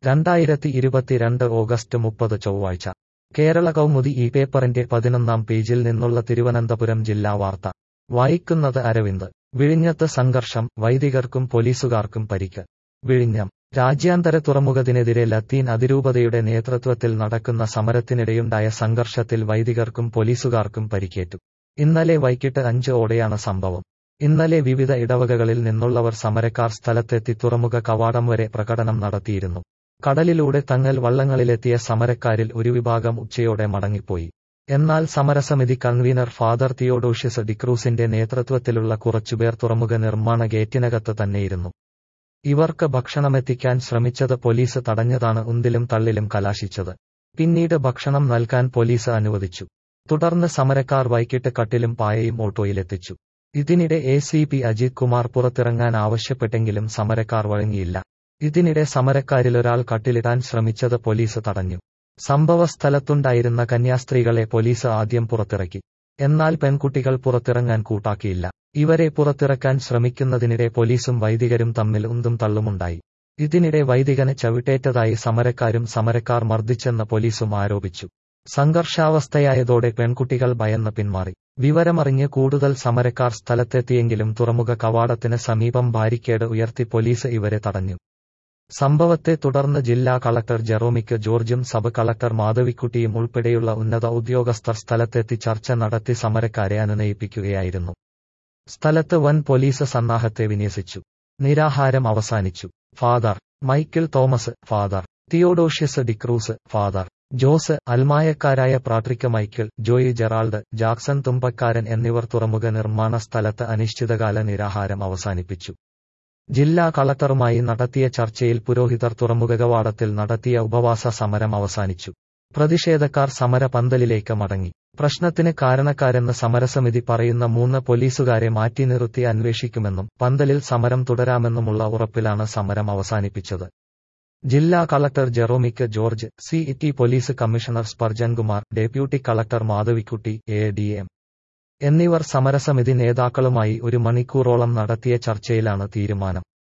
രണ്ടായിരത്തി ഇരുപത്തിരണ്ട് ഓഗസ്റ്റ് മുപ്പത് ചൊവ്വാഴ്ച കേരള കൗമുദി ഈ പേപ്പറിന്റെ പതിനൊന്നാം പേജിൽ നിന്നുള്ള തിരുവനന്തപുരം ജില്ലാ വാർത്ത വായിക്കുന്നത് അരവിന്ദ് വിഴിഞ്ഞത്ത് സംഘർഷം വൈദികർക്കും പോലീസുകാർക്കും പരിക്ക് വിഴിഞ്ഞം രാജ്യാന്തര തുറമുഖത്തിനെതിരെ ലത്തീൻ അതിരൂപതയുടെ നേതൃത്വത്തിൽ നടക്കുന്ന സമരത്തിനിടെയുണ്ടായ സംഘർഷത്തിൽ വൈദികർക്കും പോലീസുകാർക്കും പരിക്കേറ്റു ഇന്നലെ വൈകിട്ട് അഞ്ച് ഓടെയാണ് സംഭവം ഇന്നലെ വിവിധ ഇടവകകളിൽ നിന്നുള്ളവർ സമരക്കാർ സ്ഥലത്തെത്തി തുറമുഖ കവാടം വരെ പ്രകടനം നടത്തിയിരുന്നു കടലിലൂടെ തങ്ങൽ വള്ളങ്ങളിലെത്തിയ സമരക്കാരിൽ ഒരു വിഭാഗം ഉച്ചയോടെ മടങ്ങിപ്പോയി എന്നാൽ സമരസമിതി കൺവീനർ ഫാദർ തിയോഡോഷ്യസ് ഡിക്രൂസിന്റെ നേതൃത്വത്തിലുള്ള കുറച്ചുപേർ തുറമുഖ നിർമ്മാണ ഗേറ്റിനകത്ത് തന്നെയിരുന്നു ഇവർക്ക് ഭക്ഷണമെത്തിക്കാൻ ശ്രമിച്ചത് പോലീസ് തടഞ്ഞതാണ് ഉന്തിലും തള്ളിലും കലാശിച്ചത് പിന്നീട് ഭക്ഷണം നൽകാൻ പോലീസ് അനുവദിച്ചു തുടർന്ന് സമരക്കാർ വൈകിട്ട് കട്ടിലും പായയും ഓട്ടോയിലെത്തിച്ചു ഇതിനിടെ A C P Ajith Kumar പുറത്തിറങ്ങാൻ ആവശ്യപ്പെട്ടെങ്കിലും സമരക്കാർ വഴങ്ങിയില്ല ഇതിനിടെ സമരക്കാരിലൊരാൾ കട്ടിലിടാൻ ശ്രമിച്ചത് പോലീസ് തടഞ്ഞു സംഭവസ്ഥലത്തുണ്ടായിരുന്ന കന്യാസ്ത്രീകളെ പോലീസ് ആദ്യം പുറത്തിറക്കി എന്നാൽ പെൺകുട്ടികൾ പുറത്തിറങ്ങാൻ കൂട്ടാക്കിയില്ല ഇവരെ പുറത്തിറക്കാൻ ശ്രമിക്കുന്നതിനിടെ പോലീസും വൈദികരും തമ്മിൽ ഉന്തും തള്ളുമുണ്ടായി ഇതിനിടെ വൈദികന് ചവിട്ടേറ്റതായി സമരക്കാരും സമരക്കാർ മർദ്ദിച്ചെന്ന് പോലീസും ആരോപിച്ചു സംഘർഷാവസ്ഥയായതോടെ പെൺകുട്ടികൾ ഭയന്ന് പിന്മാറി വിവരമറിഞ്ഞ് കൂടുതൽ സമരക്കാർ സ്ഥലത്തെത്തിയെങ്കിലും തുറമുഖ കവാടത്തിന് സമീപം ബാരിക്കേഡ് ഉയർത്തി പോലീസ് ഇവരെ തടഞ്ഞു സംഭവത്തെ തുടർന്ന് ജില്ലാ കളക്ടർ ജെറോമിക്ക് ജോർജും സബ് കളക്ടർ മാധവിക്കുട്ടിയും ഉൾപ്പെടെയുള്ള ഉന്നത ഉദ്യോഗസ്ഥർ സ്ഥലത്തെത്തി ചർച്ച നടത്തി സമരക്കാരെ അനുനയിപ്പിക്കുകയായിരുന്നു സ്ഥലത്ത് വൻ പോലീസ് സന്നാഹത്തെ വിന്യസിച്ചു നിരാഹാരം അവസാനിച്ചു father Michael Thomas father Theodosius D'Cruz father Jose അൽമായക്കാരായ Patrick Michael Joy Gerald Jackson Thumbakkaran എന്നിവർ തുറമുഖ നിർമ്മാണ സ്ഥലത്ത് അനിശ്ചിതകാല നിരാഹാരം അവസാനിപ്പിച്ചു ജില്ലാ കളക്ടറുമായി നടത്തിയ ചർച്ചയിൽ പുരോഹിതർ തുറമുഖ കവാടത്തിൽ നടത്തിയ ഉപവാസ സമരം അവസാനിച്ചു പ്രതിഷേധക്കാർ സമര പന്തലിലേക്ക് മടങ്ങി പ്രശ്നത്തിന് കാരണക്കാരെന്ന് സമരസമിതി പറയുന്ന മൂന്ന് പോലീസുകാരെ മാറ്റി നിർത്തി അന്വേഷിക്കുമെന്നും പന്തലിൽ സമരം തുടരാമെന്നുമുള്ള ഉറപ്പിലാണ് സമരം അവസാനിപ്പിച്ചത് ജില്ലാ collector Jeromic George city police commissioner Sparjankumar deputy collector Madhavikutty A D M എന്നിവർ സമരസമിതി നേതാക്കളുമായി ഒരു മണിക്കൂറോളം നടത്തിയ ചർച്ചയിലാണ് തീരുമാനം